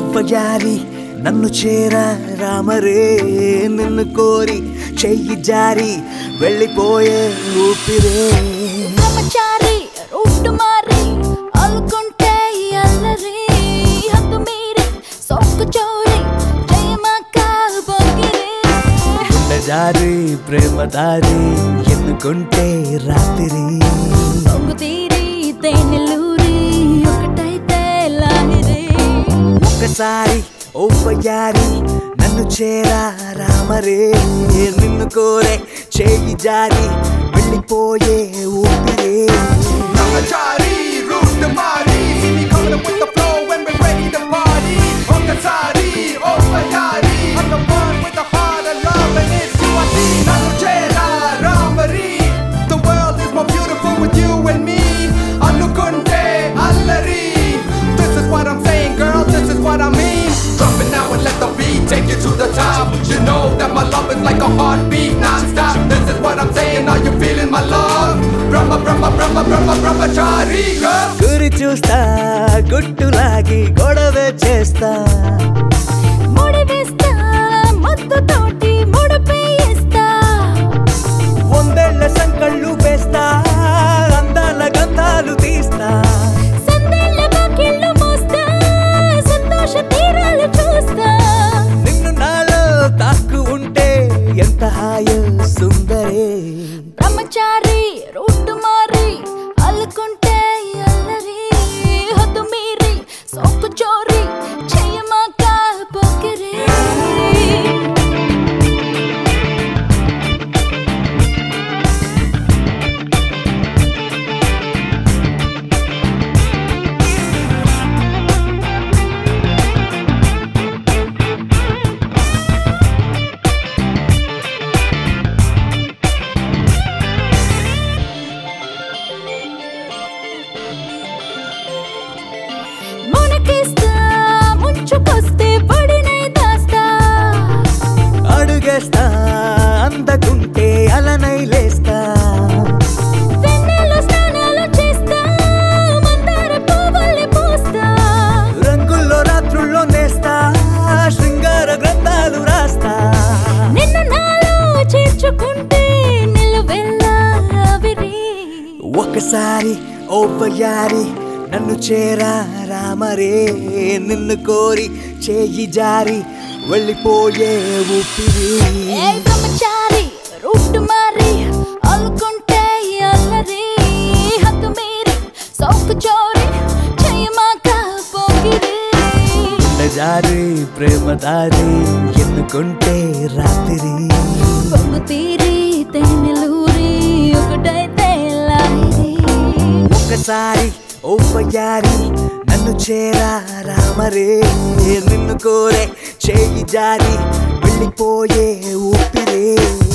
ఒవ్వయారి నన్ను చేరా రామరే నిన్ను కోరి చెయ్యి జారి వెళ్ళిపోయే ఊపిరే బ్రహ్మచారి రూట్ మారి అల్లుకుంటే అల్లరి హద్దు మీరి సొక్కు చోరి జయమాక బొగిరి జారి ప్రేమ దారి ఎన్నుకుంటే రాత్రి పొంగు తీరి తేనెలూరి ఒకటైతే లాహిరి ఒక్కసారి ఒవ్వయారి నన్ను చేరా రామరే నిన్ను కోరే చేయి జారి వెళ్ళిపోయే ఊపిరే Brahmachari, root the body. See me coming up with the flow when we're ready to party. Onkasari, Opayari. I'm the one with the heart of love and it's you I see. Nanuchera, Ramari. The world is more beautiful with you and me. Anukunte, Allari. This is what I'm saying, girl. This is what I mean. Drop it now and let the beat take you to the top. You know that my love is like a heartbeat non-stop. This is what I'm saying. Are you feeling my love? Brahma, Brahma, Brahma, Brahma, Brahmachari, girl. గురి చూస్తా గుట్టులాగి గొడవ చేస్తా ముడి వేస్తా ముద్దు తోటి ముడిపేయిస్తా వందేళ్ల సంకళ్ళు వేస్తా అందాల గంధాలు తీస్తా సందేళ్ళ బాకిళ్ళు మోస్తా సంతోష తీరాలు చూస్తా నిన్ను నాలో తాకు ఉంటే ఎంత హాయో సుందరే బ్రహ్మచారి రూట్ మారి అల్లుకుంటే అల్లరి హద్దు మీరి సొక్కు చోరి చెయ్యమాక పొగిరి మునకేస్తా ముంచుకొస్తే పడినై దాస్తా అడుగేస్తా అందకుంటే అలనై లేస్తా వెన్నెల్లో స్నానాలు చేస్తా మందార పువ్వుల్ని పూస్తా రంగుల్లో రాత్రుల్లో నేస్తా శృంగార గ్రంథాలు రాస్తా నిన్ను నాలో చేర్చుకుంటే నిలువెల్లా ఆవిరి ఒకసారి ఓవయారి నన్ను చేరా రామరే నిన్ను కోరి చేయి జారి వెళ్ళిపోయే ఊపిరి ఏ బ్రహ్మచారి రూట్ మారి అల్లుకుంటే అల్లరి హద్దు మీరి సౌకు చోరి చెయ్యమాక పోగిరి జారి ప్రేమ దారి ఎన్నుకుంటే రాత్రి పొంగు తీరి తేనెలూరి ఒకటైతే లాహిరి ఒకసారి ఓవయారి నన్ను చేరా రామరే నిన్ను కోరే చేయి జారి వెళ్ళిపోయే ఊపిరే